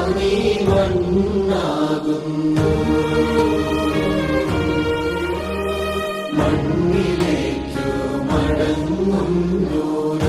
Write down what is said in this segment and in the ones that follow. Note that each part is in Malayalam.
നീ മണ്ണാകുന്നു മണ്ണിലേക്കു മടങ്ങുന്നു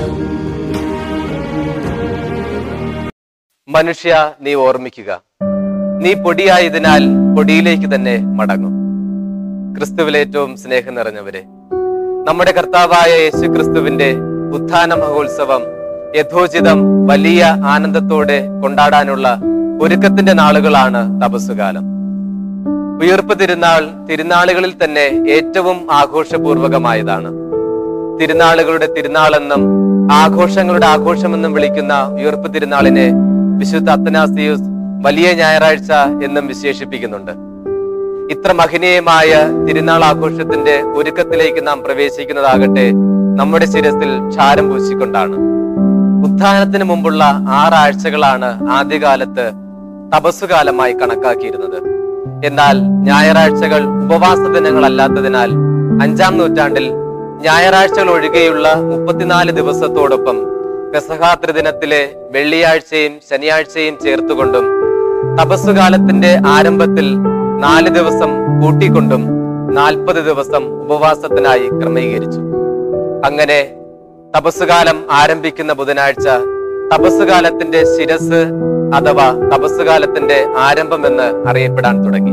മനുഷ്യ നീ ഓർമ്മിക്കുക നീ പൊടിയായതിനാൽ പൊടിയിലേക്ക് തന്നെ മടങ്ങും ക്രിസ്തുവിൽ ഏറ്റവും സ്നേഹം നിറഞ്ഞവരെ നമ്മുടെ കർത്താവായ യേശു ക്രിസ്തുവിന്റെ ഉത്ഥാന മഹോത്സവം യഥോചിതം വലിയ ആനന്ദത്തോടെ കൊണ്ടാടാനുള്ള ഒരുക്കത്തിന്റെ നാളുകളാണ് തപസ്സുകാലം ഉയർപ്പ് തിരുനാൾ തിരുനാളുകളിൽ തന്നെ ഏറ്റവും ആഘോഷപൂർവകമായതാണ് തിരുനാളുകളുടെ തിരുനാളെന്നും ആഘോഷങ്ങളുടെ ആഘോഷമെന്നും വിളിക്കുന്ന ഉയർപ്പ് തിരുനാളിനെ വിശുദ്ധ അത്തനാസിയൂസ് വലിയ ഞായറാഴ്ച എന്നും വിശേഷിപ്പിക്കുന്നുണ്ട് ഇത്ര മഹനീയമായ തിരുനാൾ ആഘോഷത്തിന്റെ ഒരുക്കത്തിലേക്ക് നാം പ്രവേശിക്കുന്നതാകട്ടെ നമ്മുടെ ശിരസിൽ ക്ഷാരം പൂശിക്കൊണ്ടാണ് ഉത്ഥാനത്തിന് മുമ്പുള്ള ആറാഴ്ചകളാണ് ആദ്യകാലത്ത് തപസ്സുകാലമായി കണക്കാക്കിയിരുന്നത് എന്നാൽ ഞായറാഴ്ചകൾ ഉപവാസ ദിനങ്ങളല്ലാത്തതിനാൽ അഞ്ചാം നൂറ്റാണ്ടിൽ ഞായറാഴ്ചകൾ ഒഴികെയുള്ള മുപ്പത്തിനാല് ദിവസത്തോടൊപ്പം പെസഹാ ത്രിദിനത്തിലെ വെള്ളിയാഴ്ചയും ശനിയാഴ്ചയും ചേർത്തുകൊണ്ടും തപസ്സുകാലത്തിന്റെ ആരംഭത്തിൽ നാല് ദിവസം കൂട്ടിക്കൊണ്ടും നാൽപ്പത് ദിവസം ഉപവാസത്തിനായി ക്രമീകരിച്ചു അങ്ങനെ തപസ്സുകാലം ആരംഭിക്കുന്ന ബുധനാഴ്ച തപസ്സുകാലത്തിന്റെ ശിരസ് അഥവാ തപസ്സുകാലത്തിന്റെ ആരംഭമെന്ന് അറിയപ്പെടാൻ തുടങ്ങി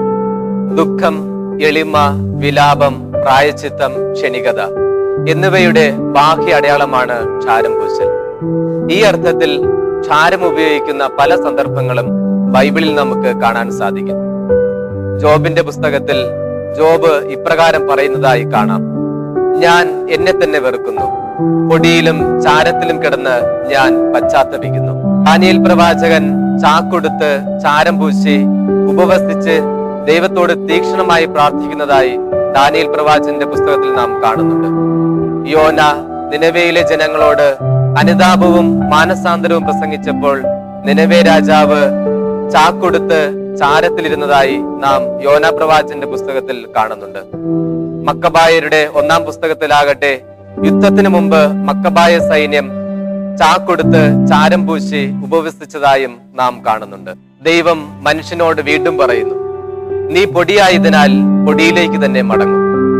ദുഃഖം എളിമ വിലാപം പ്രായച്ചിത്തം ക്ഷണികത എന്നിവയുടെ ബാഹ്യ അടയാളമാണ് ക്ഷാരം പൂശൽ ഈ അർത്ഥത്തിൽ ക്ഷാരം ഉപയോഗിക്കുന്ന പല സന്ദർഭങ്ങളും ബൈബിളിൽ നമുക്ക് കാണാൻ സാധിക്കും ജോബിന്റെ പുസ്തകത്തിൽ ജോബ് ഇപ്രകാരം പറയുന്നതായി കാണാം ഞാൻ എന്നെ തന്നെ വെറുക്കുന്നു പൊടിയിലും ചാരത്തിലും കിടന്ന് ഞാൻ പശ്ചാത്തപിക്കുന്നു ദാനിയേൽ പ്രവാചകൻ ചാക്കൊടുത്ത് ചാരം പൂശി ഉപവസിച്ച് ദൈവത്തോട് തീക്ഷ്ണമായി പ്രാർത്ഥിക്കുന്നതായി ദാനിയേൽ പ്രവാചകന്റെ പുസ്തകത്തിൽ നാം കാണുന്നുണ്ട് യോന നിലവയിലെ ജനങ്ങളോട് അനുതാപവും മാനസാന്തരവും പ്രസംഗിച്ചപ്പോൾ നിലവേ രാജാവ് ചാക്കൊടുത്ത് ചാരത്തിലിരുന്നതായി നാം യോന പ്രവാചന്റെ പുസ്തകത്തിൽ കാണുന്നുണ്ട് മക്കബായരുടെ ഒന്നാം പുസ്തകത്തിലാകട്ടെ യുദ്ധത്തിന് മുമ്പ് മക്കബായ സൈന്യം ചാക്കൊടുത്ത് ചാരം പൂശി ഉപവസിച്ചതായും നാം കാണുന്നുണ്ട് ദൈവം മനുഷ്യനോട് വീണ്ടും പറയുന്നു നീ പൊടിയായതിനാൽ പൊടിയിലേക്ക് തന്നെ മടങ്ങും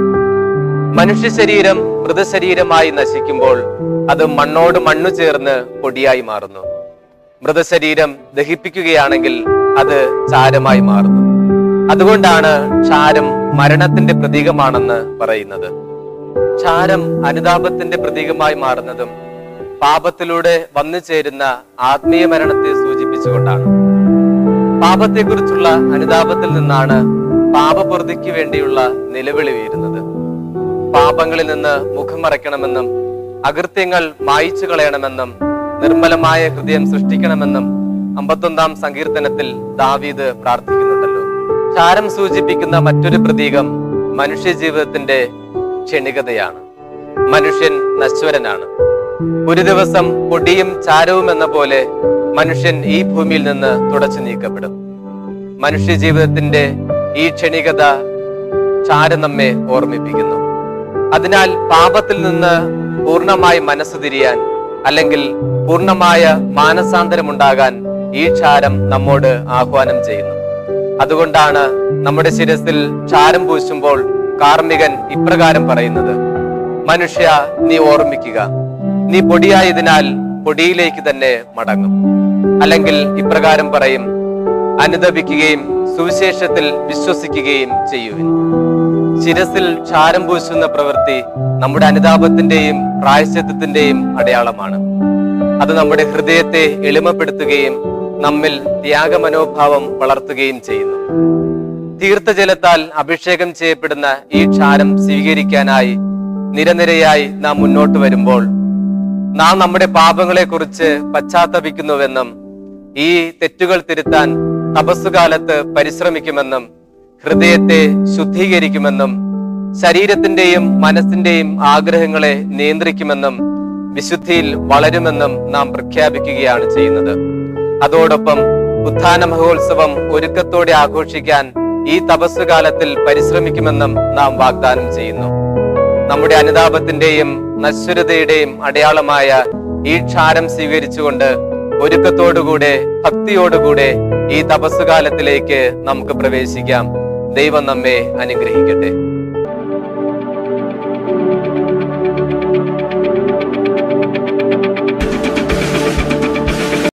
മനുഷ്യ ശരീരം മൃതശരീരമായി നശിക്കുമ്പോൾ അത് മണ്ണോട് മണ്ണു ചേർന്ന് പൊടിയായി മാറുന്നു മൃതശരീരം ദഹിപ്പിക്കുകയാണെങ്കിൽ അത് ചാരമായി മാറുന്നു അതുകൊണ്ടാണ് ക്ഷാരം മരണത്തിന്റെ പ്രതീകമാണെന്ന് പറയുന്നത് ക്ഷാരം അനുതാപത്തിന്റെ പ്രതീകമായി മാറുന്നതും പാപത്തിലൂടെ വന്നു ചേരുന്ന ആത്മീയ മരണത്തെ സൂചിപ്പിച്ചുകൊണ്ടാണ് പാപത്തെക്കുറിച്ചുള്ള അനുതാപത്തിൽ നിന്നാണ് പാപപൂർത്തിക്ക് വേണ്ടിയുള്ള നിലവിളി വീരുന്നത് പാപങ്ങളിൽ നിന്ന് മുഖം മറയ്ക്കണമെന്നും അകൃത്യങ്ങൾ മായിച്ചു കളയണമെന്നും നിർമ്മലമായ ഹൃദയം സൃഷ്ടിക്കണമെന്നും അമ്പത്തൊന്നാം സങ്കീർത്തനത്തിൽ ദാവീദ് പ്രാർത്ഥിക്കുന്നുണ്ടല്ലോ ക്ഷാരം സൂചിപ്പിക്കുന്ന മറ്റൊരു പ്രതീകം മനുഷ്യ ജീവിതത്തിന്റെ ക്ഷണികതയാണ് മനുഷ്യൻ നശ്വരനാണ് ഒരു ദിവസം പൊടിയും ചാരവും എന്ന പോലെ മനുഷ്യൻ ഈ ഭൂമിയിൽ നിന്ന് തുടച്ചു നീക്കപ്പെടും മനുഷ്യ ജീവിതത്തിന്റെ ഈ ക്ഷണികത ചാരം നമ്മെ ഓർമ്മിപ്പിക്കുന്നു അതിനാൽ പാപത്തിൽ നിന്ന് പൂർണ്ണമായി മനസ്സ് തിരിയാൻ അല്ലെങ്കിൽ പൂർണ്ണമായ മാനസാന്തരമുണ്ടാകാൻ ഈ ക്ഷാരം നമ്മോട് ആഹ്വാനം ചെയ്യുന്നു അതുകൊണ്ടാണ് നമ്മുടെ ശിരസിൽ ക്ഷാരം പൂശുമ്പോൾ കാർമികൻ ഇപ്രകാരം പറയുന്നത് മനുഷ്യ നീ ഓർമ്മിക്കുക നീ പൊടിയായതിനാൽ പൊടിയിലേക്ക് തന്നെ മടങ്ങും അല്ലെങ്കിൽ ഇപ്രകാരം പറയും അനുദപിക്കുകയും സുവിശേഷത്തിൽ വിശ്വസിക്കുകയും ചെയ്യുവിൻ ശിരസിൽ ക്ഷാരം പൂശുന്ന പ്രവൃത്തി നമ്മുടെ അനുതാപത്തിന്റെയും പ്രായശ്ചിത്തത്തിന്റെയും അടയാളമാണ് അത് നമ്മുടെ ഹൃദയത്തെ എളിമപ്പെടുത്തുകയും നമ്മിൽ ത്യാഗമനോഭാവം വളർത്തുകയും ചെയ്യുന്നു തീർത്ഥജലത്താൽ അഭിഷേകം ചെയ്യപ്പെടുന്ന ഈ ക്ഷാരം സ്വീകരിക്കാനായി നിരനിരയായി നാം മുന്നോട്ട് വരുമ്പോൾ നാം നമ്മുടെ പാപങ്ങളെക്കുറിച്ച് പശ്ചാത്തപിക്കുന്നുവെന്നും ഈ തെറ്റുകൾ തിരുത്താൻ തപസ്സുകാലത്ത് പരിശ്രമിക്കുമെന്നും ഹൃദയത്തെ ശുദ്ധീകരിക്കുമെന്നും ശരീരത്തിന്റെയും മനസ്സിന്റെയും ആഗ്രഹങ്ങളെ നിയന്ത്രിക്കുമെന്നും വിശുദ്ധിയിൽ വളരുമെന്നും നാം പ്രഖ്യാപിക്കുകയാണ് ചെയ്യുന്നത് അതോടൊപ്പം ഉത്ഥാന മഹോത്സവം ഒരുക്കത്തോടെ ആഘോഷിക്കാൻ ഈ തപസ്സുകാലത്തിൽ പരിശ്രമിക്കുമെന്നും നാം വാഗ്ദാനം ചെയ്യുന്നു നമ്മുടെ അനുതാപത്തിന്റെയും നശ്വരതയുടെയും അടയാളമായ ഈ ക്ഷാരം സ്വീകരിച്ചുകൊണ്ട് ഒരുക്കത്തോടുകൂടെ ഭക്തിയോടുകൂടെ ഈ തപസ്സുകാലത്തിലേക്ക് നമുക്ക് പ്രവേശിക്കാം ദൈവം നമ്മെ അനുഗ്രഹിക്കട്ടെ